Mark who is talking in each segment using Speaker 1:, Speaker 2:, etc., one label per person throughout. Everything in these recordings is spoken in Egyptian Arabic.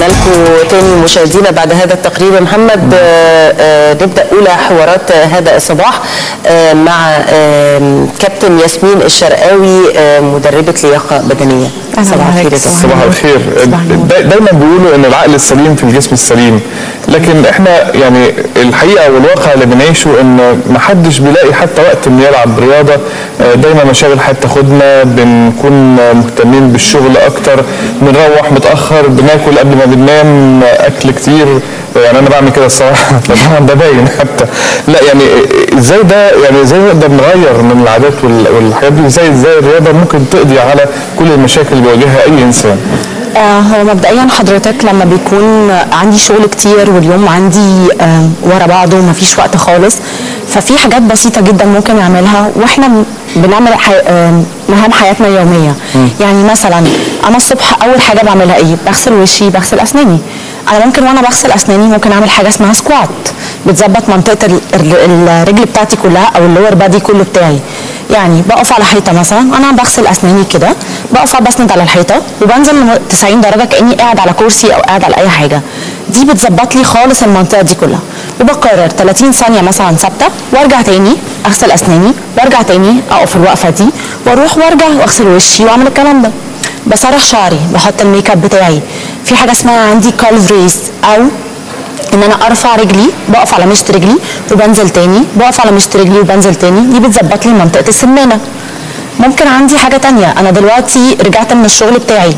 Speaker 1: لكم تاني مشاهدينا بعد هذا التقرير يا محمد آه، آه، نبدا اولى حوارات آه، هذا الصباح آه، مع آه، كابتن ياسمين الشرقاوي آه، مدربه لياقه بدنيه
Speaker 2: أهلاً
Speaker 1: صباح الخير يا
Speaker 2: بحضرتك.
Speaker 1: كابتن.
Speaker 3: صباح الخير
Speaker 2: صباح النور.
Speaker 3: دا- دايما بيقولوا ان العقل السليم في الجسم السليم لكن احنا يعني الحقيقه والواقع اللي بنعيشه ان ما حدش بيلاقي حتى وقت انه يلعب رياضه آه، دايما مشاغل حياه تاخدنا بنكون آه، مهتمين بالشغل اكتر بنروح متاخر بناكل قبل ما بننام آه، اكل كتير يعني انا بعمل كده الصراحه فطبعا ده باين حتى لا يعني ازاي ده يعني ازاي نقدر نغير من العادات وال- والحاجات دي ازاي ازاي الرياضه ممكن تقضي على كل المشاكل اللي بيواجهها اي انسان
Speaker 2: آه، هو مبدئيا حضرتك لما بيكون عندي شغل كتير واليوم عندي آه، ورا بعضه ومفيش وقت خالص ففي حاجات بسيطة جدا ممكن نعملها واحنا بنعمل حي... آه، مهام حياتنا اليومية يعني مثلا انا الصبح اول حاجة بعملها ايه بغسل وشي بغسل اسناني انا ممكن وانا بغسل اسناني ممكن اعمل حاجة اسمها سكوات بتظبط منطقة ال- ال- الرجل بتاعتي كلها او اللور بادي كله بتاعي يعني بقف على حيطه مثلا انا بغسل اسناني كده بقف بسند على الحيطه وبنزل لم- 90 درجه كاني قاعد على كرسي او قاعد على اي حاجه دي بتظبط لي خالص المنطقه دي كلها وبكرر 30 ثانيه مثلا ثابته وارجع تاني اغسل اسناني وارجع تاني اقف الوقفه دي واروح وارجع واغسل وشي واعمل الكلام ده بسرح شعري بحط الميك اب بتاعي في حاجه اسمها عندي كالف ريس او ان انا ارفع رجلي بقف على مشط رجلي وبنزل تاني بقف على مشط رجلي وبنزل تاني دي بتظبط لي منطقه السمانه ممكن عندي حاجه تانية انا دلوقتي رجعت من الشغل بتاعي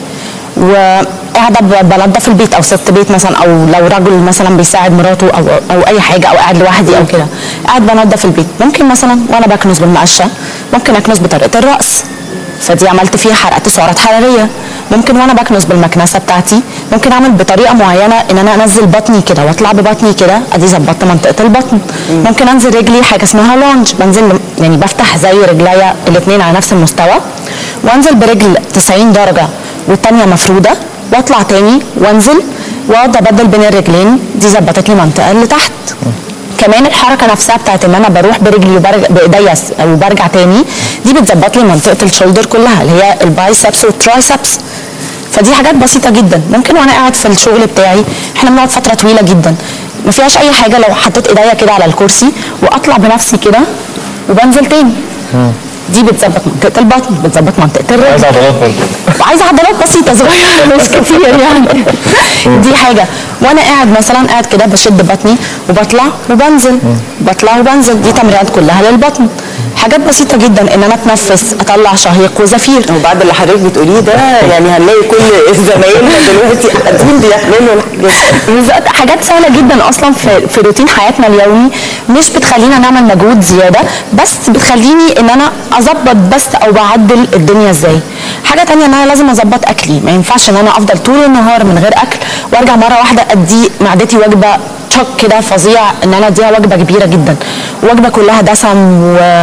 Speaker 2: وقاعده ب- بنضف البيت او ست بيت مثلا او لو رجل مثلا بيساعد مراته او او اي حاجه او قاعد لوحدي او كده قاعد بنضف البيت ممكن مثلا وانا بكنس بالمقشه ممكن اكنس بطريقه الراس فدي عملت فيها حرقت سعرات حراريه ممكن وانا بكنس بالمكنسه بتاعتي ممكن اعمل بطريقه معينه ان انا انزل بطني كده واطلع ببطني كده ادي ظبطت منطقه البطن ممكن انزل رجلي حاجه اسمها لونج بنزل يعني بفتح زي رجليا الاثنين على نفس المستوى وانزل برجل 90 درجه والتانيه مفروده واطلع تاني وانزل واقعد ابدل بين الرجلين دي ظبطت لي المنطقه اللي تحت كمان الحركه نفسها بتاعت ان انا بروح برجلي وبرجع بايديا س- وبرجع تاني دي بتظبط لي منطقه الشولدر كلها اللي هي البايسبس والترايسبس فدي حاجات بسيطه جدا ممكن وانا قاعد في الشغل بتاعي احنا بنقعد فتره طويله جدا ما فيهاش اي حاجه لو حطيت ايديا كده على الكرسي واطلع بنفسي كده وبنزل تاني دي بتظبط منطقه البطن بتظبط منطقه الرجل
Speaker 3: عايز عضلات برضه
Speaker 2: وعايزه عضلات بسيطه صغيره مش كتير يعني دي حاجه وانا قاعد مثلا قاعد كده بشد بطني وبطلع وبنزل بطلع وبنزل دي تمرينات كلها للبطن حاجات بسيطه جدا ان انا اتنفس اطلع شهيق وزفير
Speaker 1: وبعد اللي حضرتك بتقوليه ده يعني هنلاقي كل زمايلنا دلوقتي قاعدين بيعملوا الحاجات دي.
Speaker 2: بالظبط حاجات سهله جدا اصلا في في روتين حياتنا اليومي مش بتخلينا نعمل مجهود زياده بس بتخليني ان انا اظبط بس او بعدل الدنيا ازاي حاجه تانية ان انا لازم اظبط اكلي ما ينفعش ان انا افضل طول النهار من غير اكل وارجع مره واحده ادي معدتي وجبه تشك كده فظيع ان انا اديها وجبه كبيره جدا وجبه كلها دسم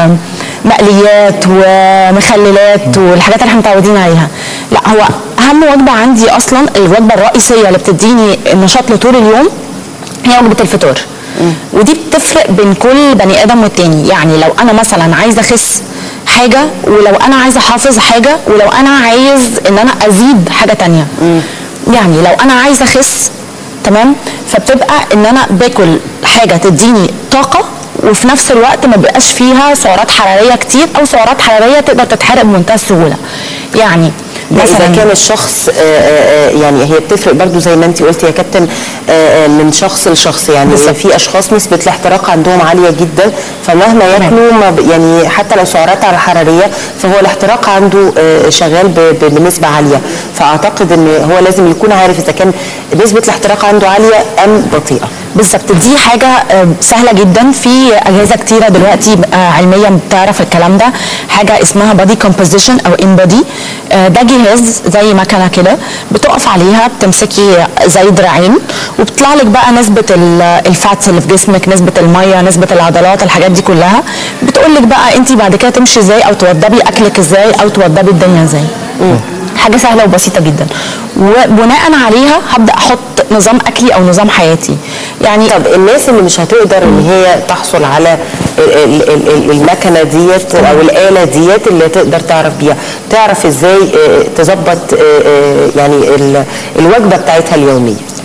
Speaker 2: ومقليات ومخللات والحاجات اللي احنا متعودين عليها لا هو اهم وجبه عندي اصلا الوجبه الرئيسيه اللي بتديني النشاط لطول اليوم هي وجبه الفطار ودي بتفرق بين كل بني ادم والتاني يعني لو انا مثلا عايزه اخس حاجه ولو انا عايزه احافظ حاجه ولو انا عايز ان انا ازيد حاجه تانية يعني لو انا عايزه اخس تمام فبتبقى ان انا باكل حاجه تديني طاقه وفي نفس الوقت ما بيبقاش فيها سعرات حراريه كتير او سعرات حراريه تقدر تتحرق بمنتهى السهوله يعني
Speaker 1: ده اذا
Speaker 2: مثلا
Speaker 1: كان الشخص آه، آه، آه، يعني هي بتفرق برضو زي ما انت قلتي يا كابتن آه، آه، من شخص لشخص يعني
Speaker 2: بالظبط.
Speaker 1: في اشخاص نسبه الاحتراق عندهم عاليه جدا فمهما ياكلوا ما ب- يعني حتى لو سعرات حراريه فهو الاحتراق عنده آه، شغال ب- ب- بنسبه عاليه فاعتقد ان هو لازم يكون عارف اذا كان نسبه الاحتراق عنده عاليه ام بطيئه
Speaker 2: بالظبط دي حاجة آه، سهلة جدا في أجهزة كتيرة دلوقتي آه، علميا بتعرف الكلام ده حاجة اسمها بادي كومبوزيشن أو ان بادي ده جهاز زي مكنة كده بتقف عليها بتمسكي زي دراعين وبتطلع لك بقى نسبة ال- الفاتس اللي في جسمك نسبة المية نسبة العضلات الحاجات دي كلها بتقول لك بقى انت بعد كده تمشي ازاي او توضبي اكلك ازاي او توضبي الدنيا ازاي حاجه سهله وبسيطه جدا وبناء عليها هبدا احط نظام اكلي او نظام حياتي يعني
Speaker 1: طب الناس اللي مش هتقدر ان هي تحصل على ال- ال- ال- ال- المكنه ديت او الاله ديت اللي تقدر تعرف بيها تعرف ازاي آه، تظبط آه، آه، يعني ال- الوجبه بتاعتها اليوميه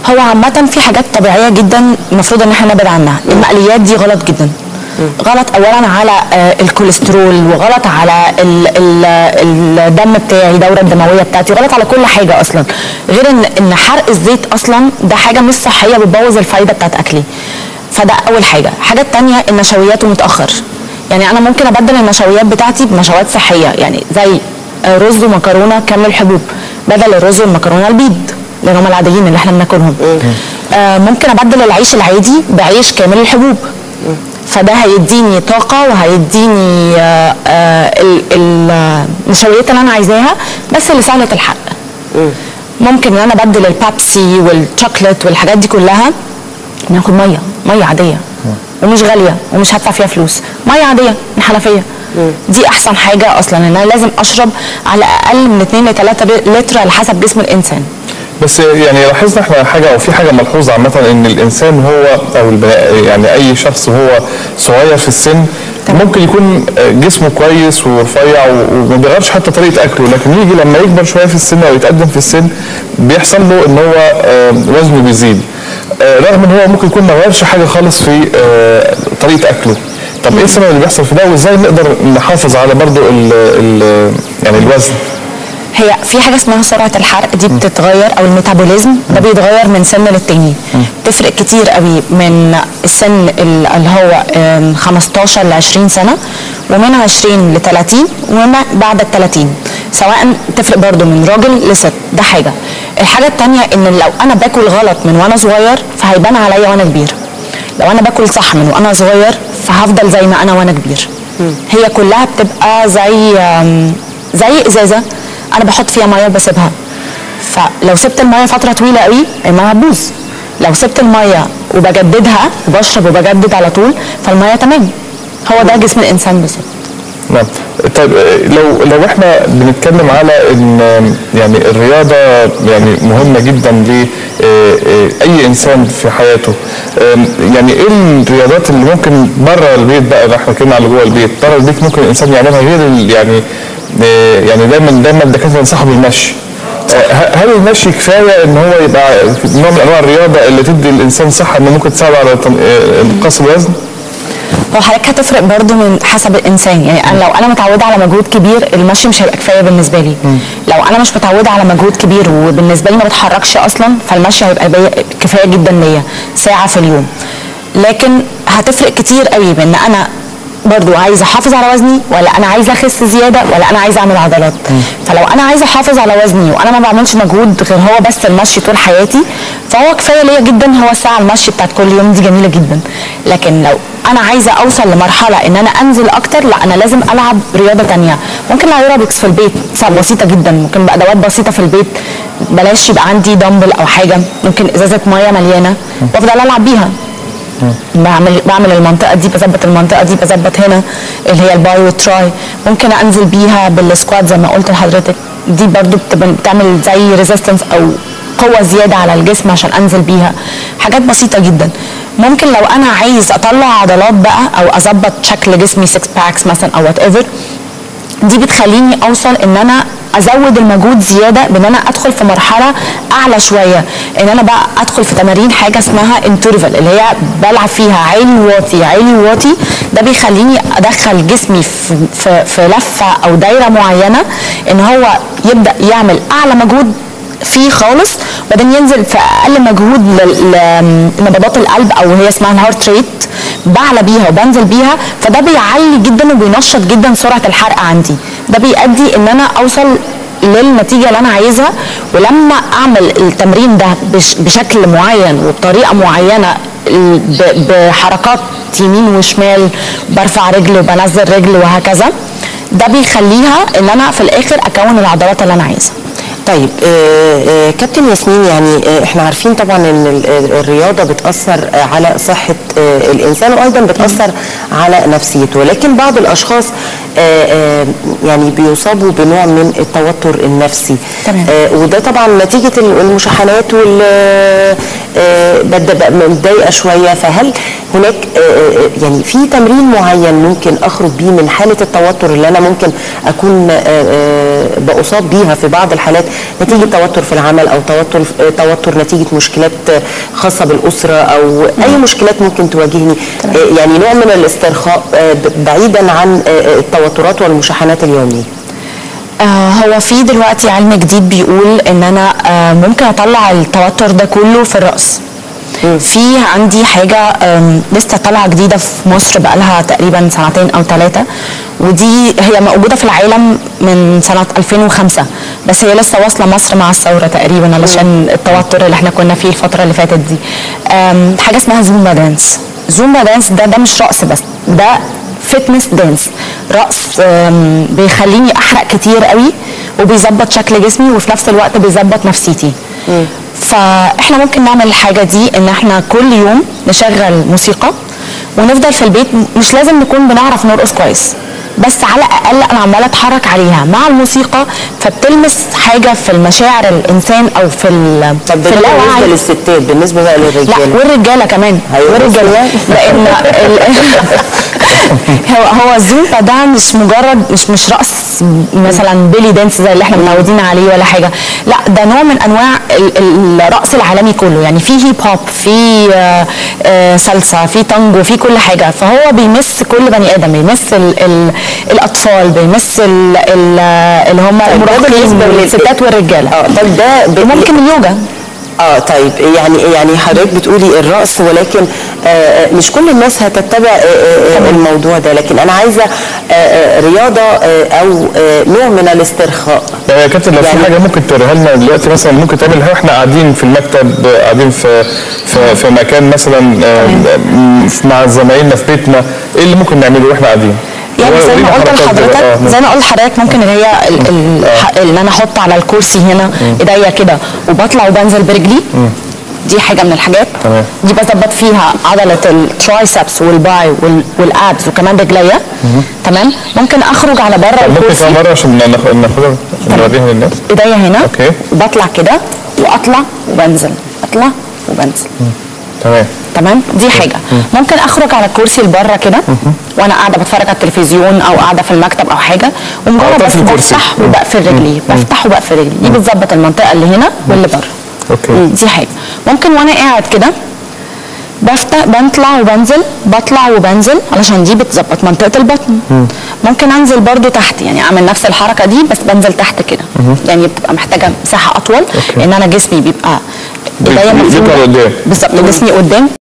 Speaker 2: هو عامة في حاجات طبيعية جدا المفروض ان احنا نبعد عنها المقليات دي غلط جدا غلط اولا على آه، الكوليسترول وغلط على ال ال الدم بتاعي الدوره الدمويه بتاعتي غلط على كل حاجه اصلا غير ان ان حرق الزيت اصلا ده حاجه مش صحيه بتبوظ الفايده بتاعت اكلي فده اول حاجه الحاجه الثانيه النشويات متاخر يعني انا ممكن ابدل النشويات بتاعتي بنشويات صحيه يعني زي آه، رز ومكرونه كامل الحبوب بدل الرز والمكرونه البيض اللي هم العاديين اللي احنا بناكلهم آه ممكن ابدل العيش العادي بعيش كامل الحبوب فده هيديني طاقه وهيديني آه آه ال- ال- آه، النشويات اللي انا عايزاها بس اللي سهله الحرق ممكن ان انا ابدل البيبسي والشوكليت والحاجات دي كلها ناخد ميه ميه عاديه ومش غاليه ومش هدفع فيها فلوس ميه عاديه من حنفيه دي احسن حاجه اصلا ان انا لازم اشرب على الاقل من 2 ل 3 لتر على حسب جسم الانسان
Speaker 3: بس يعني لاحظنا احنا حاجه او في حاجه ملحوظه عامه ان الانسان هو او البناء يعني اي شخص وهو صغير في السن ممكن يكون جسمه كويس ورفيع و- وما بيغيرش حتى طريقه اكله لكن يجي لما يكبر شويه في السن او يتقدم في السن بيحصل له ان هو آه، وزنه بيزيد آه، رغم ان هو ممكن يكون ما غيرش حاجه خالص في آه، طريقه اكله طب ايه السبب اللي بيحصل في ده وازاي نقدر نحافظ على برضو ال ال يعني الوزن
Speaker 2: هي في حاجه اسمها سرعه الحرق دي بتتغير او الميتابوليزم ده بيتغير من سن للتاني تفرق كتير قوي من السن ال- اللي هو آم، 15 ل 20 سنه ومن 20 ل 30 ومن بعد ال 30 سواء تفرق برضو من راجل لست ده حاجه الحاجه التانيه ان لو انا باكل غلط من وانا صغير فهيبان عليا وانا كبير لو انا باكل صح من وانا صغير فهفضل زي ما انا وانا كبير هي كلها بتبقى زي آم، زي ازازه انا بحط فيها ميه وبسيبها فلو سبت الميه فتره طويله قوي الميه هتبوظ لو سبت الميه وبجددها وبشرب وبجدد على طول فالميه تمام هو ده جسم الانسان بالظبط
Speaker 3: نعم طيب آه، لو لو احنا بنتكلم على ان آه، يعني الرياضه يعني مهمه جدا ل آه، آه، اي انسان في حياته آم، يعني ايه الرياضات اللي ممكن بره البيت بقى ده احنا اتكلمنا على جوه البيت بره البيت ممكن الانسان يعملها غير ال- يعني آه، يعني دايما دايما الدكاتره ينصحوا بالمشي آه، ه- هل المشي كفايه ان هو يبقى نوع من انواع الرياضه اللي تدي الانسان صحه انه ممكن تساعد على تن- آه، انقاص الوزن؟
Speaker 2: هو حضرتك هتفرق برضو من حسب الانسان يعني انا لو انا متعوده على مجهود كبير المشي مش هيبقى كفايه بالنسبه لي لو انا مش متعوده على مجهود كبير وبالنسبه لي ما بتحركش اصلا فالمشي هيبقى بي- كفايه جدا ليا ساعه في اليوم لكن هتفرق كتير قوي بان انا برضو عايزه احافظ على وزني ولا انا عايزه اخس زياده ولا انا عايزه اعمل عضلات فلو انا عايزه احافظ على وزني وانا ما بعملش مجهود غير هو بس المشي طول حياتي فهو كفايه ليا جدا هو الساعه المشي بتاعت كل يوم دي جميله جدا لكن لو انا عايزه اوصل لمرحله ان انا انزل اكتر لا انا لازم العب رياضه تانية ممكن الايروبكس في البيت صعب بسيطه جدا ممكن بادوات بسيطه في البيت بلاش يبقى عندي دمبل او حاجه ممكن ازازه ميه مليانه وافضل العب بيها بعمل بعمل المنطقه دي بظبط المنطقه دي بظبط هنا اللي هي الباي والتراي ممكن انزل بيها بالسكوات زي ما قلت لحضرتك دي برضو بتبقى- بتعمل زي ريزيستنس او قوه زياده على الجسم عشان انزل بيها حاجات بسيطه جدا ممكن لو انا عايز اطلع عضلات بقى او اظبط شكل جسمي 6 باكس مثلا او وات ايفر دي بتخليني اوصل ان انا ازود المجهود زياده بان انا ادخل في مرحله اعلى شويه ان انا بقى ادخل في تمارين حاجه اسمها انترفال اللي هي بلعب فيها عالي واطي عالي واطي ده بيخليني ادخل جسمي في, في, في لفه او دايره معينه ان هو يبدا يعمل اعلى مجهود فيه خالص وبعدين ينزل في اقل مجهود لل- لنبضات القلب او هي اسمها الهارت ريت بعلى بيها وبنزل بيها فده بيعلي جدا وبينشط جدا سرعه الحرق عندي ده بيؤدي ان انا اوصل للنتيجه اللي انا عايزها ولما اعمل التمرين ده بش- بشكل معين وبطريقه معينه ال- ب- بحركات يمين وشمال برفع رجل وبنزل رجل وهكذا ده بيخليها ان انا في الاخر اكون العضلات اللي انا عايزها
Speaker 1: طيب آه، آه، كابتن ياسمين يعني آه، احنا عارفين طبعا ان ال- ال- الرياضه بتاثر آه، على صحه آه، الانسان وايضا بتاثر على نفسيته لكن بعض الاشخاص آه، آه، يعني بيصابوا بنوع من التوتر النفسي
Speaker 2: تمام.
Speaker 1: آه، وده طبعا نتيجه المشاحنات وال آه، ببدا بقى متضايقه شويه فهل هناك آه، آه، يعني في تمرين معين ممكن اخرج بيه من حاله التوتر اللي انا ممكن اكون آه، آه، باصاب بيها في بعض الحالات نتيجه توتر في العمل او توتر آه، توتر نتيجه مشكلات آه، خاصه بالاسره او اي مشكلات ممكن تواجهني آه، يعني نوع من الاسترخاء آه، ب- بعيدا عن آه، آه، التوترات والمشاحنات اليوميه
Speaker 2: آه هو في دلوقتي علم جديد بيقول ان انا آه ممكن اطلع التوتر ده كله في الراس في عندي حاجه آم، لسه طالعه جديده في مصر بقالها تقريبا سنتين او ثلاثه ودي هي موجوده في العالم من سنه 2005 بس هي لسه واصله مصر مع الثوره تقريبا علشان التوتر اللي احنا كنا فيه الفتره اللي فاتت دي آم، حاجه اسمها زومبا دانس زومبا دانس ده ده مش رقص بس ده فتنس دانس رقص آم، بيخليني احرق كتير قوي وبيظبط شكل جسمي وفي نفس الوقت بيظبط نفسيتي فاحنا ممكن نعمل الحاجه دي ان احنا كل يوم نشغل موسيقى ونفضل في البيت مش لازم نكون بنعرف نرقص كويس بس على الاقل انا عماله اتحرك عليها مع الموسيقى فبتلمس حاجه في المشاعر الانسان او في ال-
Speaker 1: طب ده
Speaker 2: في
Speaker 1: بالنسبه
Speaker 2: اللاوعي
Speaker 1: للستات بالنسبه بقى
Speaker 2: لا
Speaker 1: للرجاله
Speaker 2: والرجاله كمان
Speaker 1: أيوة.
Speaker 2: والرجاله لان ال... هو هو الزومبا ده مش مجرد مش مش رقص مثلا بيلي دانس زي اللي احنا متعودين عليه ولا حاجه لا ده نوع من انواع ال- الرقص العالمي كله يعني في هيب هوب في آه، آه، سالسا في تانجو في كل حاجه فهو بيمس كل بني ادم بيمس ال ال الاطفال بيمس ال ال اللي هم
Speaker 1: طيب ده بالنسبة
Speaker 2: المراهقين
Speaker 1: لل-
Speaker 2: والستات والرجاله
Speaker 1: اه طب ده ب-
Speaker 2: وممكن اليوجا
Speaker 1: اه طيب يعني يعني حضرتك بتقولي الرقص ولكن آه آه، مش كل الناس هتتبع آه آه آه، الموضوع ده لكن انا عايزه آه آه رياضه آه او آه نوع من الاسترخاء
Speaker 3: يعني يا كابتن لو في
Speaker 1: يعني-
Speaker 3: حاجه ممكن توريها لنا دلوقتي مثلا ممكن تعملها واحنا قاعدين في المكتب قاعدين في في, في مكان مثلا آه، م- مع زمايلنا في بيتنا ايه اللي ممكن نعمله واحنا قاعدين؟
Speaker 2: يعني زي
Speaker 3: ورينا
Speaker 2: ما قلت
Speaker 3: حركات كده.
Speaker 2: لحضرتك
Speaker 3: آه،
Speaker 2: زي ما قلت لحضرتك ممكن اللي هي ال- ال- ح- اللي انا احط على الكرسي هنا ايديا كده وبطلع وبنزل برجلي دي حاجه من الحاجات
Speaker 3: تمام.
Speaker 2: دي بظبط فيها عضله الترايسبس والباي وال- والابس وكمان رجليا تمام ممكن اخرج على بره
Speaker 3: طب ممكن
Speaker 2: الكرسي
Speaker 3: كمان مره عشان ناخ- ناخدها نوريها للناس
Speaker 2: ايديا هنا
Speaker 3: أوكي.
Speaker 2: وبطلع كده واطلع وبنزل اطلع وبنزل
Speaker 3: تمام
Speaker 2: تمام دي حاجه ممكن اخرج على الكرسي لبره كده وانا قاعده بتفرج على التلفزيون او قاعده في المكتب او حاجه
Speaker 3: أو
Speaker 2: ومجرد بس
Speaker 3: تقفل الكرسي.
Speaker 2: بفتح وبقفل رجلي بفتح وبقفل رجلي دي بتظبط المنطقه اللي هنا واللي بره
Speaker 3: اوكي
Speaker 2: مم، دي حاجه ممكن وانا قاعد كده بفتح بطلع وبنزل بطلع وبنزل علشان دي بتظبط منطقه البطن ممكن انزل برضو تحت يعني اعمل نفس الحركه دي بس بنزل تحت كده يعني بتبقى محتاجه مساحه اطول لان انا جسمي بيبقى ايديا
Speaker 3: بيبقى
Speaker 2: مفروده
Speaker 3: لقدام.
Speaker 2: بالظبط جسمي قدام